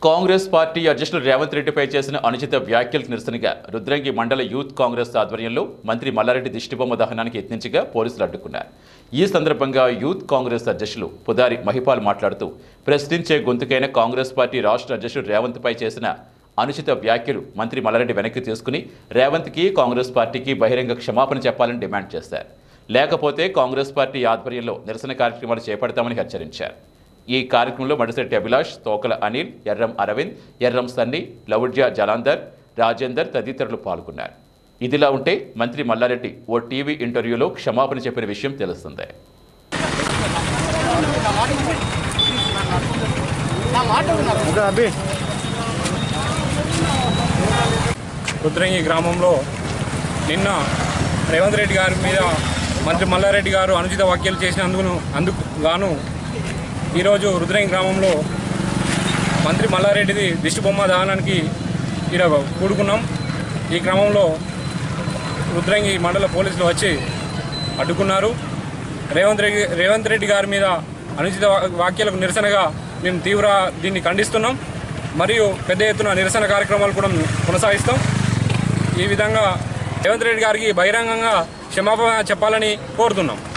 Congress party అధ్యక్షులు రేవంత్ రెడ్డిపై చేసిన అనుచిత వ్యాఖ్యలకు నిరసనగా రుద్రంగి మండల యూత్ కాంగ్రెస్ ఆధ్వర్యంలో మంత్రి మల్లారెడ్డి దిష్టిబొమ్మ దహనానికి యత్నించగా పోలీసులు అడ్డుకున్నారు ఈ సందర్భంగా యూత్ కాంగ్రెస్ అధ్యక్షులు పుదారి మహిపాల్ మాట్లాడుతూ ప్రశ్నించే గొంతుకైన కాంగ్రెస్ పార్టీ రాష్ట్ర అధ్యక్షుడు రేవంత్పై చేసిన అనుచిత వ్యాఖ్యలు మంత్రి మల్లారెడ్డి వెనక్కి తీసుకుని రేవంత్కి కాంగ్రెస్ పార్టీకి బహిరంగ క్షమాపణ చెప్పాలని డిమాండ్ చేశారు లేకపోతే కాంగ్రెస్ పార్టీ ఆధ్వర్యంలో నిరసన కార్యక్రమాలు చేపడతామని హెచ్చరించారు ఈ కార్యక్రమంలో మడిశెట్టి అభిలాష్ తోకల అనిల్ ఎర్రం అరవింద్ ఎర్రం సన్ని లవుడ్జా జలాందర్ రాజేందర్ తదితరులు పాల్గొన్నారు ఇదిలా ఉంటే మంత్రి మల్లారెడ్డి ఓ టీవీ ఇంటర్వ్యూలో క్షమాపణ చెప్పిన విషయం తెలుస్తుంది ఇంకా అభి రుద్రంగి గ్రామంలో నిన్న రేవంత్ రెడ్డి గారి మీద మంత్రి మల్లారెడ్డి గారు అనుచిత వ్యాఖ్యలు చేసినందుకు అందుకు గాను ఈరోజు రుద్రంగి గ్రామంలో మంత్రి మల్లారెడ్డిది దిష్టిబొమ్మ దహనానికి ఈడ కూడుకున్నాం ఈ క్రమంలో రుద్రంగి మండల పోలీసులు వచ్చి అడ్డుకున్నారు రేవంత్ రెడ్డి రేవంత్ రెడ్డి గారి మీద అనుచిత వా- వ్యాఖ్యలకు నిరసనగా మేము తీవ్ర దీన్ని ఖండిస్తున్నాం మరియు పెద్ద ఎత్తున నిరసన కార్యక్రమాలు కూడా కొనసాగిస్తాం ఈ విధంగా రేవంత్ రెడ్డి గారికి బహిరంగంగా క్షమాపణ చెప్పాలని కోరుతున్నాం